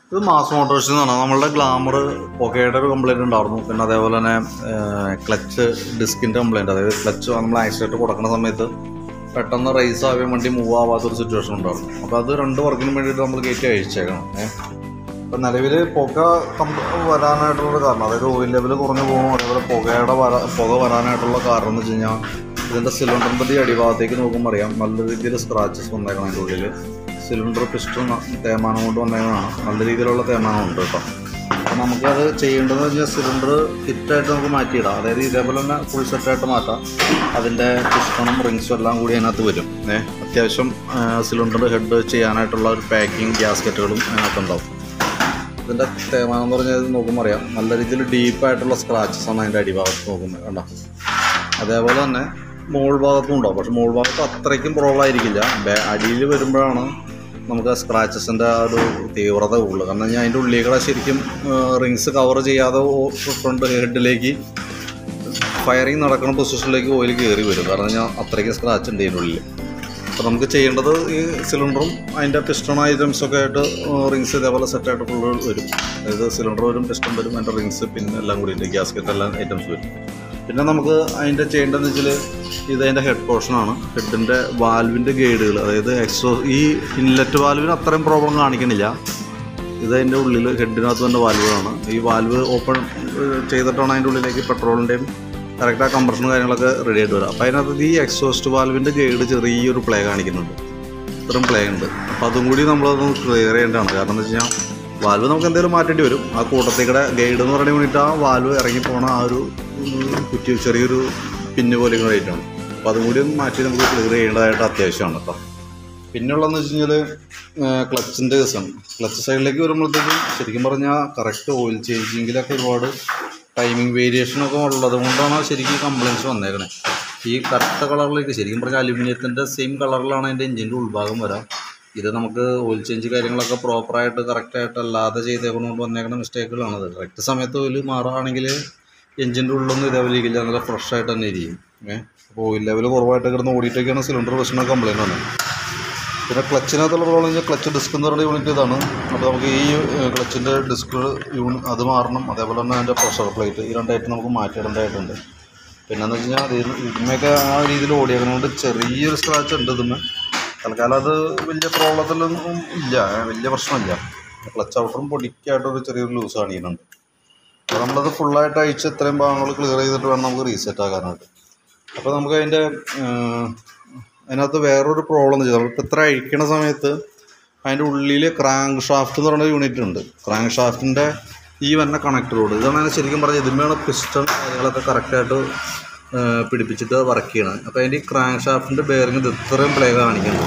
ഇത് mass Motors എന്ന് പറഞ്ഞാൽ നമ്മളുടെ ഗ്ലാമർ പുകയുടെ ഒരു കംപ്ലൈൻറ്റ് ഉണ്ടായിരുന്നു പിന്നെ അതേപോലെ തന്നെ ക്ലച്ച് ഡിസ്കിൻ്റെ കംപ്ലൈൻറ്റ് അതായത് ക്ലച്ച് നമ്മൾ ആക്സിഡൻറ്റ് കൊടുക്കുന്ന സമയത്ത് പെട്ടെന്ന് റേസ് ആവാൻ വേണ്ടി മൂവ് ആവാത്തൊരു സിറ്റുവേഷൻ ഉണ്ടായിരുന്നു അപ്പോൾ അത് രണ്ട് വർക്കിനും വേണ്ടിയിട്ട് നമ്മൾ കയറ്റി അയച്ചേക്കണം ഏഹ് ഇപ്പം നിലവിൽ പുക കം- വരാനായിട്ടുള്ള കാരണം അതായത് ഓയിൽ ലെവൽ കുറഞ്ഞു പോകും അതേപോലെ പുകയുടെ വര പുക വരാനായിട്ടുള്ള കാരണം എന്ന് വെച്ച് കഴിഞ്ഞാൽ ഇതിൻ്റെ സിലിണ്ടറിൻ്റെ അടിഭാഗത്തേക്ക് നോക്കുമ്പോൾ അറിയാം നല്ല രീതിയിൽ സ്ക്രാച്ചസ് വന്നേക്കണം അതിൻ്റെ ഉള്ളിൽ സിലിണ്ടർ പിസ്റ്റൺ തേമാനം കൊണ്ട് വന്നേക്കണതാണ് നല്ല രീതിയിലുള്ള തേമാനം ഉണ്ട് കേട്ടോ അപ്പം നമുക്കത് ചെയ്യേണ്ടതെന്ന് വെച്ചാൽ സിലിണ്ടർ ഫിറ്റായിട്ട് നമുക്ക് മാറ്റിയിടാം അതായത് ഇതേപോലെ തന്നെ ഫുൾ സെറ്റായിട്ട് മാറ്റാം അതിൻ്റെ പിസ്റ്റണും റിങ്സും എല്ലാം കൂടി അതിനകത്ത് വരും ഏഹ് അത്യാവശ്യം സിലിണ്ടർ ഹെഡ് ചെയ്യാനായിട്ടുള്ള ഒരു പാക്കിങ് ഗ്യാസ്കറ്റുകളും അതിനകത്തുണ്ടാവും ഇതിൻ്റെ തേമാനം എന്ന് പറഞ്ഞാൽ നോക്കുമ്പോൾ അറിയാം നല്ല രീതിയിൽ ഡീപ്പായിട്ടുള്ള സ്ക്രാച്ചസ് ആണ് അതിൻ്റെ അടിഭാഗത്ത് നോക്കുന്നത് കണ്ടോ അതേപോലെ തന്നെ മോൾ ഭാഗത്തും ഉണ്ടാവും പക്ഷെ മോൾ ഭാഗത്ത് അത്രയ്ക്കും പ്രോബ്ലം ആയിരിക്കില്ല ബേ- അടിയിൽ വരുമ്പോഴാണ് നമുക്ക് ആ സ്ക്രാച്ചസിൻ്റെ ആ ഒരു തീവ്രത ഉള്ളു കാരണം ഞാൻ അതിൻ്റെ ഉള്ളിൽ കൂടെ ശരിക്കും റിങ്സ് കവർ ചെയ്യാതെ ഫ്രണ്ട് ഹെഡിലേക്ക് ഫയറിങ് നടക്കുന്ന പൊസിഷനിലേക്ക് ഓയിൽ കയറി വരും കാരണം ഞാൻ അത്രയ്ക്ക് സ്ക്രാച്ച് ഉണ്ട് ഇതിൻ്റെ ഉള്ളിൽ അപ്പോൾ നമുക്ക് ചെയ്യേണ്ടത് ഈ സിലിണ്ടറും അതിൻ്റെ പിസ്റ്റൺ ഐറ്റംസ് ഒക്കെ ആയിട്ട് റിങ്സ് ഇതേപോലെ സെറ്റായിട്ട് ഫുള്ള് വരും അതായത് സിലിണ്ടർ വരും പിസ്റ്റൺ വരും അതിൻ്റെ റിങ്സ് പിന്നെ എല്ലാം കൂടി ഗ്യാസ്കറ്റ് എല്ലാം ഐറ്റംസ് വരും പിന്നെ നമുക്ക് അതിൻ്റെ ചെയ്യേണ്ടതെന്ന് വെച്ചാൽ ഇത് അതിൻ്റെ ഹെഡ് പോർഷനാണ് ഹെഡിൻ്റെ വാൽവിൻ്റെ ഗൈഡുകൾ അതായത് എക്സോ ഈ ഇൻലെറ്റ് വാൽവിന് അത്രയും പ്രോബ്ലം കാണിക്കണില്ല ഇത് അതിൻ്റെ ഉള്ളിൽ ഹെഡിനകത്ത് തന്നെ വാൽവുകളാണ് ഈ വാൽവ് ഓപ്പൺ ചെയ്തിട്ടാണ് അതിൻ്റെ ഉള്ളിലേക്ക് പെട്രോളിൻ്റെയും കറക്റ്റ് ആ കംപ്രഷനും കാര്യങ്ങളൊക്കെ റെഡി ആയിട്ട് വരും അപ്പോൾ അതിനകത്ത് ഈ എക്സോസ്റ്റ് വാൽവിൻ്റെ ഗൈഡ് ചെറിയൊരു പ്ലേ കാണിക്കുന്നുണ്ട് ഇത്രയും പ്ലേ ഉണ്ട് അപ്പോൾ അതും കൂടി നമ്മളതൊന്ന് ക്ലിയർ ചെയ്യേണ്ടതാണ് കാരണം എന്ന് വെച്ച് കഴിഞ്ഞാൽ വാൽവ് നമുക്ക് എന്തെങ്കിലും മാറ്റേണ്ടി വരും ആ കൂട്ടത്തേക്കടെ ഗൈഡ് എന്ന് പറയാൻ വേണ്ടിയിട്ട് ആ വാൽവ് ഇറങ്ങി പോണ ആ ഒരു ഉം, കുറ്റി ചെറിയൊരു പിന്ന് പോലെ ഇങ്ങനെ ആയിട്ടാണ് അപ്പോൾ അതും കൂടി ഒന്ന് മാറ്റി നമുക്ക് ക്ലിയർ ചെയ്യേണ്ടതായിട്ട് അത്യാവശ്യമാണ് കേട്ടോ പിന്നെയുള്ളതെന്ന് വെച്ച് കഴിഞ്ഞാൽ ക്ലച്ചിൻ്റെ കേസാണ് ക്ലച്ച് സൈഡിലേക്ക് വരുമ്പോഴത്തേക്കും ശരിക്കും പറഞ്ഞാൽ കറക്റ്റ് ഓയിൽ ചേഞ്ചിങ്ങിലൊക്കെ ഒരുപാട് ടൈമിംഗ് വേരിയേഷനൊക്കെ ഉള്ളത് കൊണ്ടാണ് ശരിക്കും കംപ്ലയിൻസ് വന്നേക്കണേ ഈ കറുത്ത കളറിലേക്ക് ശരിക്കും പറഞ്ഞാൽ അലുമിനിയത്തിൻ്റെ സെയിം കളറിലാണ് അതിൻ്റെ എഞ്ചിൻ്റെ ഉൾഭാഗം വരാം ഇത് നമുക്ക് ഓയിൽ ചേഞ്ച് കാര്യങ്ങളൊക്കെ പ്രോപ്പറായിട്ട് കറക്റ്റായിട്ട് അല്ലാതെ ചെയ്തേക്കൊണ്ട് വന്നേക്കുന്ന മിസ്റ്റേക്കുകളാണത് കറക്റ്റ് സമയത്ത് ഓയിൽ മാറുകയാണെങ്കിൽ എഞ്ചിൻ്റെ ഉള്ളൊന്നും ഇതേപോലെ ഇരിക്കില്ല നല്ല ഫ്രഷ് ആയിട്ട് തന്നെ ഇരിക്കും ഏഹ് അപ്പോൾ ഓയിൽ ലെവൽ കുറവായിട്ട് കിടന്ന് ഓടിയിട്ടൊക്കെയാണ് സിലിണ്ടർ പ്രശ്നം കംപ്ലയിൻറ്റ് വന്നത് പിന്നെ ക്ലച്ചിനകത്തുള്ള പ്രോബ്ലം കഴിഞ്ഞാൽ ക്ലച്ച് ഡിസ്ക് എന്ന് പറയുന്ന യൂണിറ്റ് ഇതാണ് അപ്പോൾ നമുക്ക് ഈ ക്ലച്ചിൻ്റെ ഡിസ്ക് യൂണി അത് മാറണം അതേപോലെ തന്നെ അതിൻ്റെ പ്രഷർ പ്ലേറ്റ് ഈ രണ്ടായിട്ട് നമുക്ക് മാറ്റിയിടേണ്ടതായിട്ടുണ്ട് പിന്നെന്ന് വെച്ച് കഴിഞ്ഞാൽ ഇത് ഇതിന്മേയൊക്കെ ആ രീതിയിൽ ഓടിയേക്കുന്നതുകൊണ്ട് ചെറിയൊരു സ്ക്രാച്ച് ഉണ്ട് ഇതിന്മേ തൽക്കാലം അത് വലിയ പ്രോബ്ലത്തിലൊന്നും ഇല്ല ഏ, വലിയ പ്രശ്നമില്ല ക്ലച്ച് ഔട്ടറും പൊടിക്കായിട്ടൊരു ചെറിയൊരു ലൂസ് കാണിക്കുന്നുണ്ട് അപ്പോൾ നമ്മളത് ഫുള്ളായിട്ട് അഴിച്ച് ഇത്രയും ഭാഗങ്ങൾ ക്ലിയർ ചെയ്തിട്ട് വേണം നമുക്ക് റീസെറ്റ് ആക്കാനായിട്ട് അപ്പോൾ നമുക്ക് അതിൻ്റെ അതിനകത്ത് വേറൊരു പ്രോബ്ലം എന്ന് വെച്ചാൽ നമ്മളിപ്പോൾ ഇത്ര അഴിക്കണ സമയത്ത് അതിൻ്റെ ഉള്ളിൽ ക്രാങ്ക് ഷാഫ്റ്റ് എന്ന് പറയുന്ന യൂണിറ്റ് ഉണ്ട് ക്രാങ്ക് ഷാഫ്റ്റിൻ്റെ ഈ വന്ന കണക്ടറോട് ഇതാണ് ശരിക്കും പറഞ്ഞാൽ ഇതിന്മേണ് പിസ്റ്റൺ കാര്യങ്ങളൊക്കെ കറക്റ്റായിട്ട് പിടിപ്പിച്ചിട്ട് വർക്ക് ചെയ്യണം അപ്പോൾ അതിൻ്റെ ഈ ക്രാങ്ക് ഷാഫ്റ്റിൻ്റെ ബെയറിംഗ് ഇത് ഇത്രയും പ്ലേ കാണിക്കണം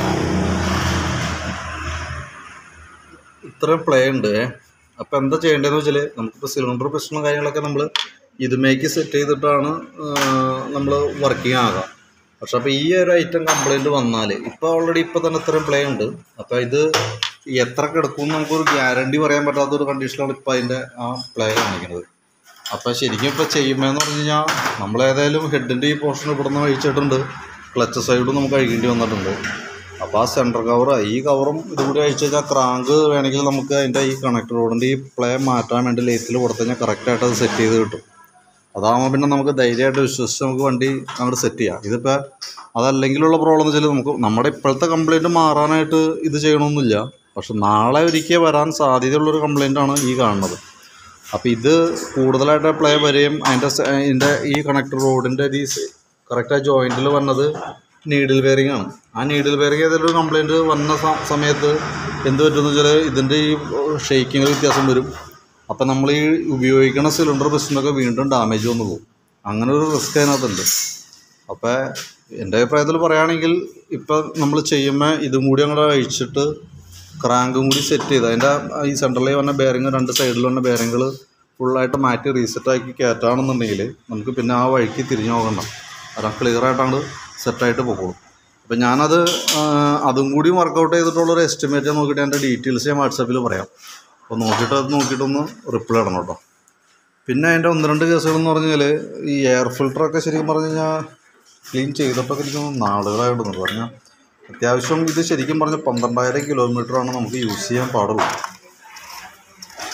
ഇത്രയും പ്ലേ ഉണ്ട് അപ്പോൾ എന്താ ചെയ്യേണ്ടതെന്ന് വെച്ചാൽ നമുക്കിപ്പോൾ സിലിണ്ടർ പിസ്റ്റണും കാര്യങ്ങളൊക്കെ നമ്മൾ ഇതുമേക്ക് സെറ്റ് ചെയ്തിട്ടാണ് നമ്മൾ വർക്കിംഗ് ആകാം പക്ഷെ അപ്പോൾ ഈ ഒരു ഐറ്റം കംപ്ലൈൻറ്റ് വന്നാൽ ഇപ്പോൾ ഓൾറെഡി ഇപ്പോൾ തന്നെ ഇത്രയും പ്ലേ ഉണ്ട് അപ്പോൾ ഇത് എത്ര കിടക്കും എന്ന് നമുക്കൊരു ഗ്യാരണ്ടി പറയാൻ പറ്റാത്തൊരു കണ്ടീഷനിലാണ് ഇപ്പോൾ അതിൻ്റെ ആ പ്ലേ കാണിക്കുന്നത് അപ്പോൾ ശരിക്കും ഇപ്പോൾ ചെയ്യുമ്പോഴെന്ന് പറഞ്ഞു കഴിഞ്ഞാൽ നമ്മൾ ഏതായാലും ഹെഡിൻ്റെ ഈ പോർഷൻ ഇവിടെ നിന്ന് അഴിച്ചിട്ടുണ്ട് ക്ലച്ച് സൈഡും നമുക്ക് അഴിക്കേണ്ടി വന്നിട്ടുണ്ട് അപ്പോൾ ആ സെൻറ്റർ കവർ ഈ കവറും ഇതുകൂടി അഴിച്ചു കഴിഞ്ഞാൽ ക്രാങ്ക് വേണമെങ്കിൽ നമുക്ക് അതിൻ്റെ ഈ കണക്ടർ റോഡിൻ്റെ ഈ പ്ലേ മാറ്റാൻ വേണ്ടി ലേത്തിൽ കൊടുത്തു കഴിഞ്ഞാൽ കറക്റ്റായിട്ട് അത് സെറ്റ് ചെയ്ത് കിട്ടും അതാകുമ്പോൾ പിന്നെ നമുക്ക് ധൈര്യമായിട്ട് വിശ്വസിച്ച് നമുക്ക് വണ്ടി അങ്ങോട്ട് സെറ്റ് ചെയ്യാം ഇതിപ്പോൾ അതല്ലെങ്കിലുള്ള പ്രോബ്ലം എന്ന് വെച്ചാൽ നമുക്ക് നമ്മുടെ ഇപ്പോഴത്തെ കംപ്ലൈൻറ്റ് മാറാനായിട്ട് ഇത് ചെയ്യണമെന്നില്ല പക്ഷെ നാളെ ഒരിക്കൽ വരാൻ സാധ്യതയുള്ളൊരു കംപ്ലൈൻ്റാണ് ഈ കാണുന്നത് അപ്പോൾ ഇത് കൂടുതലായിട്ട് പ്ലേ വരെയും അതിൻ്റെ സ- അതിൻ്റെ ഈ കണക്ടർ റോഡിൻ്റെ ഈ കറക്റ്റ് ആ ജോയിൻറ്റിൽ വന്നത് നീഡിൽ ബെയറിംഗ് ആണ് ആ നീഡിൽ ബെയറിംഗ് ഏതെങ്കിലും ഒരു കംപ്ലൈൻറ്റ് വന്ന സ- സമയത്ത് എന്ത് പറ്റുമെന്ന് വെച്ചാൽ ഇതിൻ്റെ ഈ ഷെയ്ക്കിങ്ങിൽ വ്യത്യാസം വരും അപ്പം നമ്മൾ ഈ ഉപയോഗിക്കുന്ന സിലിണ്ടർ പിസ്റ്റനൊക്കെ വീണ്ടും ഡാമേജ് വന്നു പോകും അങ്ങനെ ഒരു റിസ്ക് അതിനകത്തുണ്ട് അപ്പോൾ എൻ്റെ അഭിപ്രായത്തിൽ പറയുകയാണെങ്കിൽ ഇപ്പം നമ്മൾ ചെയ്യുമ്പോൾ ഇതും കൂടി അങ്ങോട്ട് അഴിച്ചിട്ട് ക്രാങ്കും കൂടി സെറ്റ് ചെയ്ത് അതിൻ്റെ ഈ സെൻട്രലിൽ വന്ന ബെയറിങ് രണ്ട് സൈഡിൽ വന്ന ബെയറിങ്ങൾ ഫുള്ളായിട്ട് മാറ്റി റീസെറ്റ് ആക്കി കയറ്റുകയാണെന്നുണ്ടെങ്കിൽ നമുക്ക് പിന്നെ ആ വഴിക്ക് തിരിഞ്ഞു നോക്കണ്ട കാരണം ക്ലിയർ ആയിട്ടാണ് സെറ്റായിട്ട് പോകുള്ളൂ അപ്പം ഞാനത് ആ, അതും കൂടി വർക്കൗട്ട് ചെയ്തിട്ടുള്ളൊരു എസ്റ്റിമേറ്റ് നോക്കിയിട്ട് എൻ്റെ ഡീറ്റെയിൽസ് ഞാൻ വാട്സാപ്പിൽ പറയാം അപ്പോൾ നോക്കിയിട്ട് അത് നോക്കിയിട്ടൊന്ന് റിപ്ലൈ ഇടണം കേട്ടോ പിന്നെ അതിൻ്റെ ഒന്ന് രണ്ട് കേസുകൾ എന്ന് പറഞ്ഞാൽ ഈ എയർ ഫിൽറ്ററൊക്കെ ശരിക്കും പറഞ്ഞു കഴിഞ്ഞാൽ ക്ലീൻ ചെയ്തിട്ടൊക്കെ എനിക്ക് തോന്നുന്നു നാളുകളായിടുന്നു പറഞ്ഞാൽ അത്യാവശ്യം ഇത് ശരിക്കും പറഞ്ഞാൽ പന്ത്രണ്ടായിരം കിലോമീറ്ററാണ് നമുക്ക് യൂസ് ചെയ്യാൻ പാടുള്ളൂ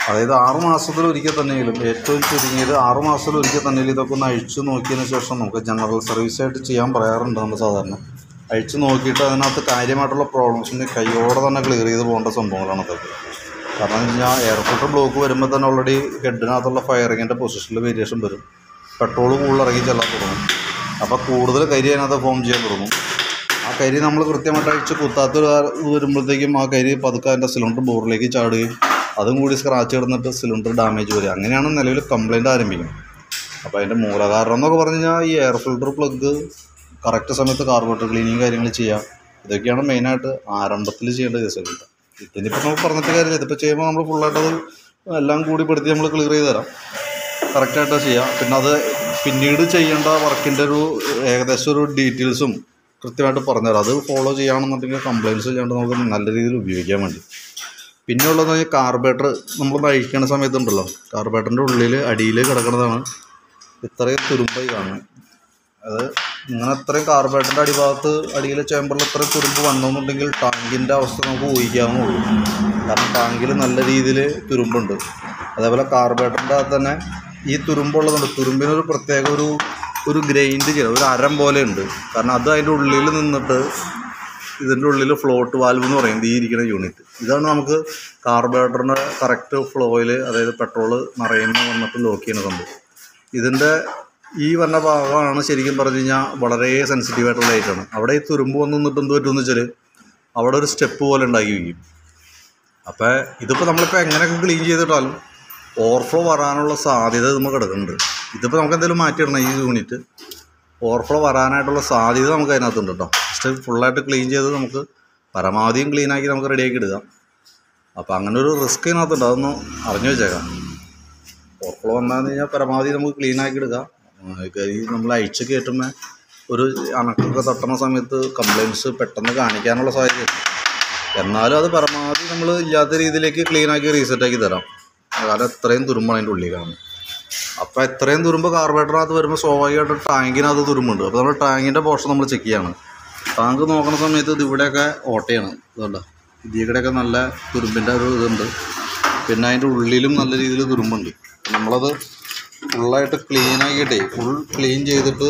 അതായത് ആറ് മാസത്തിൽ ഒരിക്കൽ തന്നെയെങ്കിലും ഏറ്റവും ചുരുങ്ങിയത് ആറ് മാസത്തിൽ ഒരിക്കൽ തന്നെയും ഇതൊക്കെ ഒന്ന് അഴിച്ചു നോക്കിയതിന് ശേഷം നമുക്ക് ജനറൽ സർവീസായിട്ട് ചെയ്യാൻ പറയാറുണ്ട് നമ്മൾ സാധാരണ അഴിച്ചു നോക്കിയിട്ട് അതിനകത്ത് കാര്യമായിട്ടുള്ള പ്രോബ്ലംസ് ഉണ്ടെങ്കിൽ കൈയോടെ തന്നെ ക്ലിയർ ചെയ്ത് പോകേണ്ട സംഭവങ്ങളാണ് അതൊക്കെ കാരണം എന്ന് വെച്ചാൽ എയർ ഫിൽട്ടർ ബ്ലോക്ക് വരുമ്പോൾ തന്നെ ഓൾറെഡി ഹെഡിനകത്തുള്ള ഫയറിങ്ങിൻ്റെ പൊസിഷനിൽ വേരിയേഷൻ വരും പെട്രോൾ കൂടുതൽ ഇറങ്ങി ചെല്ലാൻ തുടങ്ങും അപ്പോൾ കൂടുതൽ കരി അതിനകത്ത് ഫോം ചെയ്യാൻ തുടങ്ങും ആ കരി നമ്മൾ കൃത്യമായിട്ട് അഴിച്ച് കുത്താത്ത ഒരു ഇത് വരുമ്പോഴത്തേക്കും ആ കരി പതുക്കെ അതിൻ്റെ സിലിണ്ടർ ബോറിലേക്ക് ചാടുകയും അതും കൂടി സ്ക്രാച്ച് കിടന്നിട്ട് സിലിണ്ടർ ഡാമേജ് വരിക അങ്ങനെയാണ് നിലവിൽ കംപ്ലൈൻറ്റ് ആരംഭിക്കുന്നത് അപ്പോൾ അതിൻ്റെ മൂലകാരണം എന്നൊക്കെ പറഞ്ഞു കഴിഞ്ഞാൽ ഈ എയർ ഫിൽട്ടർ പ്ലഗ് കറക്റ്റ് സമയത്ത് കാർബോറേറ്റർ ക്ലീനിങ് കാര്യങ്ങൾ ചെയ്യുക ഇതൊക്കെയാണ് മെയിനായിട്ട് ആരംഭത്തിൽ ചെയ്യേണ്ട കേസുകൾ ഇതിനിപ്പോൾ നമുക്ക് പറഞ്ഞിട്ട് കാര്യമില്ല ഇതിപ്പോൾ ചെയ്യുമ്പോൾ നമ്മൾ ഫുള്ളായിട്ട് അത് എല്ലാം കൂടി പെടുത്തി നമ്മൾ ക്ലിയർ ചെയ്ത് തരാം കറക്റ്റായിട്ട് ചെയ്യാം പിന്നെ അത് പിന്നീട് ചെയ്യേണ്ട വർക്കിൻ്റെ ഒരു ഏകദേശം ഒരു ഡീറ്റെയിൽസും കൃത്യമായിട്ട് പറഞ്ഞുതരാം അത് ഫോളോ ചെയ്യുകയാണെന്നുണ്ടെങ്കിൽ കംപ്ലയിൻസ് ചെയ്യാണ്ട് നമുക്ക് നല്ല രീതിയിൽ ഉപയോഗിക്കാൻ വേണ്ടി പിന്നെ ഉള്ളതെന്ന് പറഞ്ഞാൽ കാർബേറ്റർ നമ്മൾ അഴിക്കണ സമയത്തുണ്ടല്ലോ കാർബേറ്ററിൻ്റെ ഉള്ളിൽ അടിയിൽ കിടക്കുന്നതാണ് ഇത്രയും തുരുമ്പായി കാണുന്നത് അത് ഇങ്ങനെ അത്രയും കാർബേറ്ററിൻ്റെ അടിഭാഗത്ത് അടിയിലെ ചേമ്പറിൽ ഇത്രയും തുരുമ്പ് വന്നെന്നുണ്ടെങ്കിൽ ടാങ്കിൻ്റെ അവസ്ഥ നമുക്ക് ഊഹിക്കാവുന്നുള്ളൂ കാരണം ടാങ്കിൽ നല്ല രീതിയിൽ തുരുമ്പുണ്ട് അതേപോലെ കാർബേറ്ററിൻ്റെ അകത്ത് തന്നെ ഈ തുരുമ്പുള്ളതുണ്ട് തുരുമ്പിനൊരു പ്രത്യേക ഒരു ഒരു ഗ്രൈൻഡ് ചെയ്യണം ഒരു അരം പോലെ ഉണ്ട് കാരണം അത് അതിൻ്റെ ഉള്ളിൽ നിന്നിട്ട് ഇതിൻ്റെ ഉള്ളിൽ ഫ്ലോട്ട് വാൽവ് എന്ന് പറയുന്നത് ഈ ഇരിക്കുന്ന യൂണിറ്റ് ഇതാണ് നമുക്ക് കാർബറേറ്ററിൻ്റെ കറക്റ്റ് ഫ്ലോയിൽ അതായത് പെട്രോൾ നിറയുന്ന വന്നിട്ട് ലോക്ക് ചെയ്യുന്ന സംഭവം ഇതിൻ്റെ ഈ വന്ന ഭാഗമാണ് ശരിക്കും പറഞ്ഞു കഴിഞ്ഞാൽ വളരെ സെൻസിറ്റീവ് ആയിട്ടുള്ള ലൈറ്റാണ് അവിടെ ഈ തുരുമ്പ് വന്ന് നിന്നിട്ട് എന്ത് പറ്റുമെന്ന് വെച്ചാൽ അവിടെ ഒരു സ്റ്റെപ്പ് പോലെ ഉണ്ടാക്കി വയ്ക്കും അപ്പോൾ ഇതിപ്പോൾ നമ്മളിപ്പോൾ എങ്ങനെയൊക്കെ ക്ലീൻ ചെയ്തിട്ടാലും ഓവർഫ്ലോ വരാനുള്ള സാധ്യത നമുക്ക് കിടക്കുന്നുണ്ട് ഇതിപ്പോൾ നമുക്ക് എന്തെങ്കിലും മാറ്റിയിടണം ഈ യൂണിറ്റ് ഓവർഫ്ലോ വരാനായിട്ടുള്ള സാധ്യത നമുക്ക് അതിനകത്തുണ്ട് കേട്ടോ ജസ്റ്റ് ഫുള്ളായിട്ട് ക്ലീൻ ചെയ്ത് നമുക്ക് പരമാവധിയും ക്ലീനാക്കി നമുക്ക് റെഡിയാക്കി എടുക്കാം അപ്പോൾ അങ്ങനെ ഒരു റിസ്ക് ഇതിനകത്തുണ്ട് അതൊന്ന് അറിഞ്ഞു വെച്ചേക്കാം ഓവർഫ്ലോ വന്നു കഴിഞ്ഞാൽ പരമാവധി നമുക്ക് ക്ലീൻ ആക്കി എടുക്കാം ഉം, ഈ നമ്മൾ അഴിച്ച് കയറ്റുമ്പോൾ ഒരു അണക്കൊക്കെ തട്ടുന്ന സമയത്ത് കംപ്ലയിൻസ് പെട്ടെന്ന് കാണിക്കാനുള്ള സാധ്യതയുണ്ട് എന്നാലും അത് പരമാവധി നമ്മൾ ഇല്ലാത്ത രീതിയിലേക്ക് ക്ലീൻ ആക്കി റീസെറ്റ് ആക്കി തരാം കാരണം എത്രയും തുരുമ്പാണ് അതിൻ്റെ ഉള്ളിൽ കാണുന്നത് അപ്പോൾ എത്രയും തുരുമ്പ് കാർബറേറ്ററിനകത്ത് വരുമ്പോൾ സ്വാഭാവികമായിട്ട് ടാങ്കിനകത്ത് തുരുമ്പുണ്ട് അപ്പോൾ നമ്മൾ ടാങ്കിൻ്റെ പോർഷൻ നമ്മൾ ചെക്ക് ചെയ്യാണ് ടാങ്ക് നോക്കുന്ന സമയത്ത് ഇത് ഇവിടെയൊക്കെ ഓട്ടയാണ് ഇതുണ്ട് ഇതിൽ കൂടെയൊക്കെ നല്ല തുരുമ്പിൻ്റെ ഒരു ഇതുണ്ട് പിന്നെ അതിൻ്റെ ഉള്ളിലും നല്ല രീതിയിൽ തുരുമ്പുണ്ട് നമ്മളത് ഫുള്ളായിട്ട് ക്ലീൻ ആക്കിയിട്ടേ ഫുൾ ക്ലീൻ ചെയ്തിട്ട്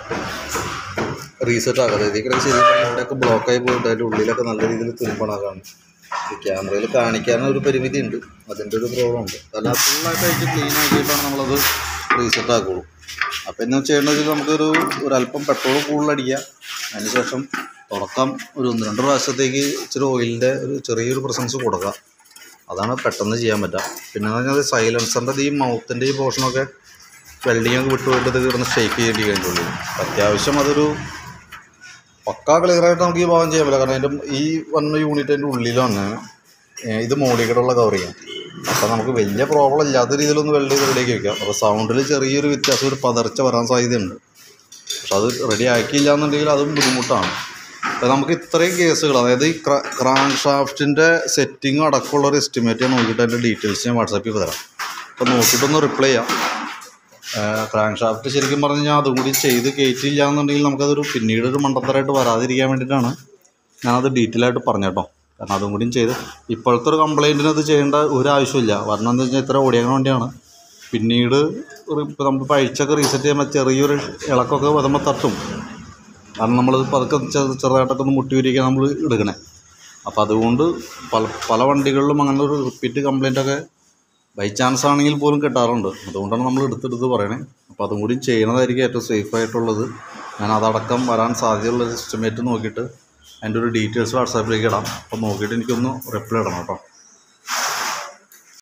റീസെറ്റ് ആക്കുക അതായത് ഇതിൽ ശരി ഇവിടെയൊക്കെ ബ്ലോക്കായി പോയിട്ട് അതിൻ്റെ ഉള്ളിലൊക്കെ നല്ല രീതിയിൽ തുരുമ്പണാക്കാണ് ഈ ക്യാമറയിൽ കാണിക്കാനും ഒരു പരിമിതി ഉണ്ട് അതിൻ്റെ ഒരു പ്രോബ്ലം ഉണ്ട് അല്ല ഫുള്ളായിട്ട് അഴിച്ച് ക്ലീൻ ആക്കിയിട്ടാണ് നമ്മളത് റീസെറ്റ് ആക്കുള്ളൂ അപ്പോൾ എന്ന് ചെയ്യേണ്ടത് നമുക്കൊരു ഒരല്പം പെട്രോൾ കൂടുതൽ അടിക്കുക അതിനുശേഷം തുടക്കം ഒരു ഒന്ന് രണ്ട് പ്രാവശ്യത്തേക്ക് ഇച്ചിരി ഓയിലിൻ്റെ ഒരു ചെറിയൊരു പ്രസൻസ് കൊടുക്കുക അതാണ് പെട്ടെന്ന് ചെയ്യാൻ പറ്റുക പിന്നെ എന്ന് പറഞ്ഞാൽ സൈലൻസറിൻ്റെ ഈ മൗത്തിൻ്റെ ഈ പോർഷനൊക്കെ വെൽഡിങ് ഒക്കെ വിട്ടുപോയിട്ട് ഇത് കിടന്ന് ഷേക്ക് ചെയ്യേണ്ടി കഴിഞ്ഞുള്ളൂ അത്യാവശ്യം അതൊരു പക്കാ ക്ലിയറായിട്ട് നമുക്ക് ഈ ഭാഗം ചെയ്യാൻ പറ്റില്ല കാരണം അതിൻ്റെ ഈ വന്ന യൂണിറ്റ് അതിൻ്റെ ഉള്ളിലാണ് ഏഹ് ഇത് മോളിൽ കൂടെയുള്ള കവറിങ് അപ്പോൾ നമുക്ക് വലിയ പ്രോബ്ലം ഇല്ലാത്ത രീതിയിലൊന്ന് വെൽഡ് ചെയ്ത് റെഡിയാക്കി വെക്കാം അപ്പോൾ സൗണ്ടിൽ ചെറിയൊരു വ്യത്യാസം ഒരു പതർച്ച വരാൻ സാധ്യതയുണ്ട് പക്ഷെ അത് റെഡി ആക്കിയില്ല എന്നുണ്ടെങ്കിൽ അതും ബുദ്ധിമുട്ടാണ് അപ്പോൾ നമുക്ക് ഇത്രയും കേസുകൾ അതായത് ഈ ക്രാങ്ക് ഷാഫ്റ്റിൻ്റെ സെറ്റിംഗ് അടക്കമുള്ള ഒരു എസ്റ്റിമേറ്റ് നോക്കിയിട്ട് അതിൻ്റെ ഡീറ്റെയിൽസ് ഞാൻ വാട്സാപ്പിൽ തരാം അപ്പോൾ നോക്കിയിട്ടൊന്ന് റിപ്ലൈ ചെയ്യാം ക്രാങ്ക് ഷാഫ്റ്റ് ശരിക്കും പറഞ്ഞു കഴിഞ്ഞാൽ അതും കൂടി ചെയ്ത് കയറ്റിയില്ല എന്നുണ്ടെങ്കിൽ നമുക്കതൊരു പിന്നീട് ഒരു മണ്ടത്തരമായിട്ട് വരാതിരിക്കാൻ വേണ്ടിയിട്ടാണ് ഞാനത് ഡീറ്റെയിൽ ആയിട്ട് പറഞ്ഞു കേട്ടോ കാരണം അതും കൂടിയും ചെയ്ത് ഇപ്പോഴത്തെ ഒരു കംപ്ലൈൻറ്റിന് അത് ചെയ്യേണ്ട ഒരു ആവശ്യമില്ല കാരണം എന്താ വെച്ചാൽ ഇത്ര ഓടിയാൻ വേണ്ടിയാണ് പിന്നീട് ഒരു ഇപ്പോൾ നമ്മൾ പഴിച്ചൊക്കെ റീസെറ്റ് ചെയ്യുമ്പോൾ ചെറിയൊരു ഇളക്കൊക്കെ വരുമ്പോൾ തട്ടും കാരണം നമ്മളത് പതുക്കെ ചെറു- ചെറുതായിട്ടൊക്കെ ഒന്ന് മുട്ടി ഉരിക്കാൻ നമ്മൾ എടുക്കണേ അപ്പോൾ അതുകൊണ്ട് പല പല വണ്ടികളിലും അങ്ങനെ ഒരു റിപ്പീറ്റ് കംപ്ലൈൻ്റ് ഒക്കെ ബൈ ചാൻസ് ആണെങ്കിൽ പോലും കിട്ടാറുണ്ട് അതുകൊണ്ടാണ് നമ്മൾ എടുത്തെടുത്ത് പറയണേ അപ്പോൾ അതും കൂടി ചെയ്യണതായിരിക്കും ഏറ്റവും സേഫ് ആയിട്ടുള്ളത് ഞാൻ അതടക്കം വരാൻ സാധ്യതയുള്ള എസ്റ്റിമേറ്റ് നോക്കിയിട്ട് അതിൻ്റെ ഒരു ഡീറ്റെയിൽസ് വാട്സാപ്പിലേക്ക് ഇടാം അപ്പോൾ നോക്കിയിട്ട് എനിക്കൊന്ന് റിപ്ലൈ ഇടണം കേട്ടോ